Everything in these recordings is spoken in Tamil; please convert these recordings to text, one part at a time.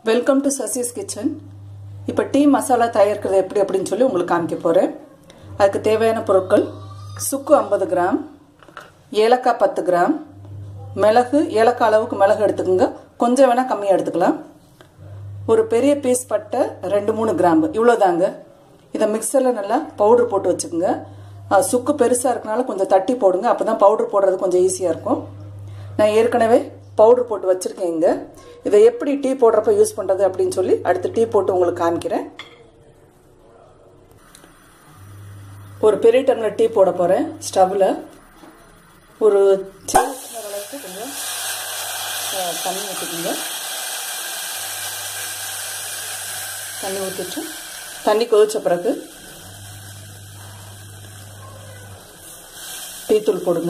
வெல்கம் டு சசிஸ் கிச்சன் இப்போ டீ மசாலா தயாரிக்கிறது எப்படி அப்படின்னு சொல்லி உங்களுக்கு காமிக்க போகிறேன் அதுக்கு தேவையான பொருட்கள் சுக்கு ஐம்பது கிராம் ஏலக்காய் பத்து கிராம் மிளகு ஏலக்காய் அளவுக்கு மிளகு எடுத்துக்கோங்க கொஞ்சம் வேணால் கம்மியாக எடுத்துக்கலாம் ஒரு பெரிய பீஸ் பட்டை ரெண்டு மூணு கிராம்பு இவ்வளோதாங்க இதை மிக்சரில் நல்லா பவுடர் போட்டு வச்சுக்கோங்க அஹ், சுக்கு பெருசாக இருக்கனால கொஞ்சம் தட்டி போடுங்க அப்போ தான் பவுடர் போடுறது கொஞ்சம் ஈஸியாக இருக்கும் நான் ஏற்கனவே பவுடர் போட்டு வச்சுருக்கேன் இங்கே இதை எப்படி டீ போடுறப்ப யூஸ் பண்ணுறது அப்படின்னு சொல்லி அடுத்து டீ போட்டு உங்களுக்கு காமிக்கிறேன் ஒரு பெரிய டம்ளர் டீ போட போகிறேன் ஸ்டவ்வில் ஒரு சின்ன சின்ன அளவுக்கு கொஞ்சம் அஹ், தண்ணி ஊற்றிக்கோங்க தண்ணி ஊற்றிட்டு தண்ணி கொதிச்ச பிறகு டீத்தூள் போடுங்க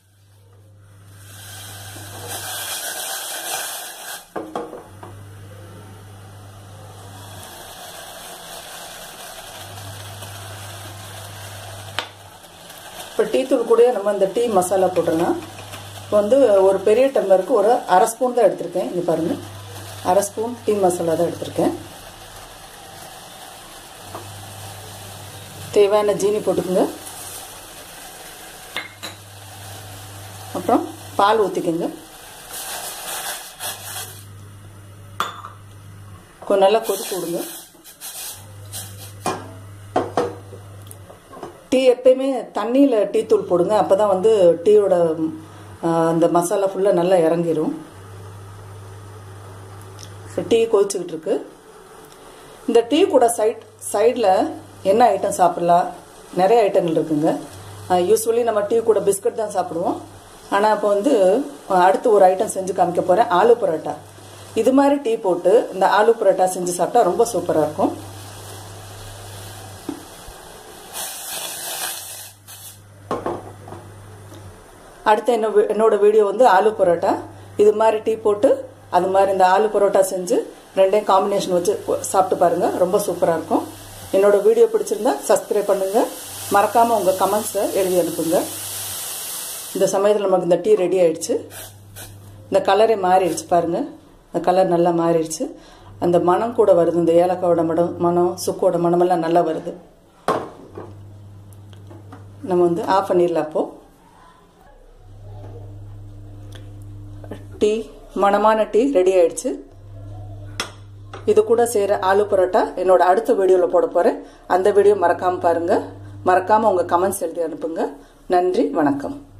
இப்போ டீத்தூள் கூட நம்ம இந்த டீ மசாலா போட்டுடலாம் இப்போ வந்து ஒரு பெரிய டம்ளருக்கு ஒரு அரை ஸ்பூன் தான் எடுத்திருக்கேன் இங்கே பாருங்கள் அரை ஸ்பூன் டீ மசாலா தான் எடுத்திருக்கேன் தேவையான ஜீனி போட்டுக்கோங்க அப்புறம் பால் ஊற்றிக்கோங்க கொஞ்சம் நல்லா கொதிக்க விடுங்க டீ எப்பயுமே தண்ணியில் டீ தூள் போடுங்க அப்போ தான் வந்து டீயோட அந்த மசாலா ஃபுல்லாக நல்லா இறங்கிரும் டீ கொதிச்சுக்கிட்டு இருக்கு இந்த டீ கூட சைட் சைடில் என்ன ஐட்டம் சாப்பிடலாம் நிறைய ஐட்டங்கள் இருக்குங்க யூஸ்வலி நம்ம டீ கூட பிஸ்கட் தான் சாப்பிடுவோம் ஆனால் இப்போ வந்து அடுத்து ஒரு ஐட்டம் செஞ்சு காமிக்க போகிறேன் ஆலு பரோட்டா இது மாதிரி டீ போட்டு இந்த ஆலு பரோட்டா செஞ்சு சாப்பிட்டா ரொம்ப சூப்பராக இருக்கும் அடுத்த என்ன என்னோட வீடியோ வந்து ஆலு பரோட்டா இது மாதிரி டீ போட்டு அது மாதிரி இந்த ஆலு பரோட்டா செஞ்சு ரெண்டையும் காம்பினேஷன் வச்சு சாப்பிட்டு பாருங்க ரொம்ப சூப்பராக இருக்கும் என்னோட வீடியோ பிடிச்சிருந்தா சப்ஸ்கிரைப் பண்ணுங்க மறக்காம உங்க கமெண்ட்ஸை எழுதி அனுப்புங்க இந்த சமயத்தில் நமக்கு இந்த டீ ரெடி ஆயிடுச்சு இந்த கலரே மாறிடுச்சு பாருங்க இந்த கலர் நல்லா மாறிடுச்சு அந்த மனம் கூட வருது இந்த ஏலக்காவோட மடம் மனம் சுக்கோட மனமெல்லாம் நல்லா வருது நம்ம வந்து ஆஃப் பண்ணிடலாம் அப்போ டீ மணமான டீ ரெடி ஆயிடுச்சு இது கூட செய்கிற ஆலு பரோட்டா என்னோட அடுத்த வீடியோவில் போட போகிறேன் அந்த வீடியோ மறக்காமல் பாருங்கள் மறக்காமல் உங்கள் கமெண்ட்ஸ் எழுதி அனுப்புங்க நன்றி வணக்கம்